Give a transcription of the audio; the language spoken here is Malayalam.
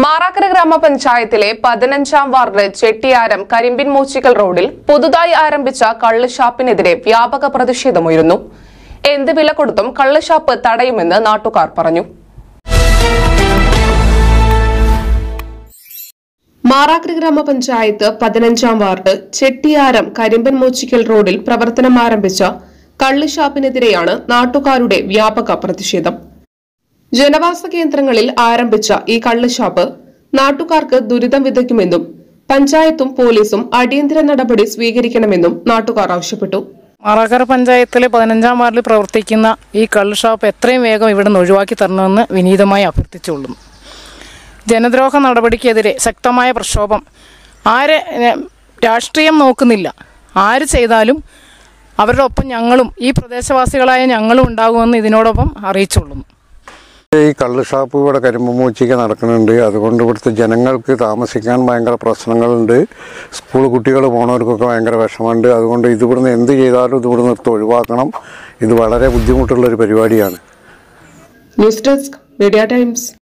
മാറാക്കര ഗ്രാമപഞ്ചായത്തിലെ പതിനഞ്ചാം വാർഡ് ചെട്ടിയാരം കരിമ്പിൻ മൂച്ചിക്കൽ റോഡിൽ പുതുതായി ആരംഭിച്ച കള്ളുഷാപ്പിനെതിരെ വ്യാപക പ്രതിഷേധമുയരുന്നു എന്ത് വില കൊടുത്തും കള്ളുഷാപ്പ് തടയുമെന്ന് നാട്ടുകാർ പറഞ്ഞു മാറാക്കര ഗ്രാമപഞ്ചായത്ത് പതിനഞ്ചാം വാർഡ് ചെട്ടിയാരം കരിമ്പൻ മൂച്ചിക്കൽ റോഡിൽ പ്രവർത്തനം ആരംഭിച്ച കള്ളുഷാപ്പിനെതിരെയാണ് നാട്ടുകാരുടെ വ്യാപക പ്രതിഷേധം ജനവാസ കേന്ദ്രങ്ങളിൽ ആരംഭിച്ച ഈ കള്ളുഷാപ്പ് നാട്ടുകാർക്ക് ദുരിതം വിതയ്ക്കുമെന്നും പഞ്ചായത്തും പോലീസും അടിയന്തര നടപടി സ്വീകരിക്കണമെന്നും നാട്ടുകാർ ആവശ്യപ്പെട്ടു മാറാക്കര പഞ്ചായത്തിലെ പതിനഞ്ചാം വാർഡിൽ പ്രവർത്തിക്കുന്ന ഈ കള്ള് ഷോപ്പ് എത്രയും വേഗം ഇവിടെ നിന്ന് ഒഴിവാക്കി തരണമെന്ന് വിനീതമായി അഭ്യർത്ഥിച്ചുകൊള്ളുന്നു ജനദ്രോഹ നടപടിക്കെതിരെ ശക്തമായ പ്രക്ഷോഭം ആരെ ഏ, രാഷ്ട്രീയം നോക്കുന്നില്ല ആര് ചെയ്താലും അവരുടെ ഒപ്പം ഞങ്ങളും ഈ പ്രദേശവാസികളായ ഞങ്ങളും ഉണ്ടാകുമെന്ന് ഇതിനോടൊപ്പം അറിയിച്ചുകൊള്ളുന്നു ഈ കള്ള് ഷാപ്പ് ഇവിടെ കരിമ്പൂച്ചിക്ക് നടക്കുന്നുണ്ട് അതുകൊണ്ട് ഇവിടുത്തെ ജനങ്ങൾക്ക് താമസിക്കാൻ ഭയങ്കര പ്രശ്നങ്ങളുണ്ട് സ്കൂൾ കുട്ടികൾ പോണവർക്കൊക്കെ ഭയങ്കര വിഷമമുണ്ട് അതുകൊണ്ട് ഇത് ഇവിടുന്ന് എന്ത് ചെയ്താലും ഇത് ഇവിടുന്ന് എടുത്ത് ഒഴിവാക്കണം ഇത് വളരെ ബുദ്ധിമുട്ടുള്ള ഒരു പരിപാടിയാണ് ന്യൂസ് ഡെസ്ക് മീഡിയ ടൈംസ്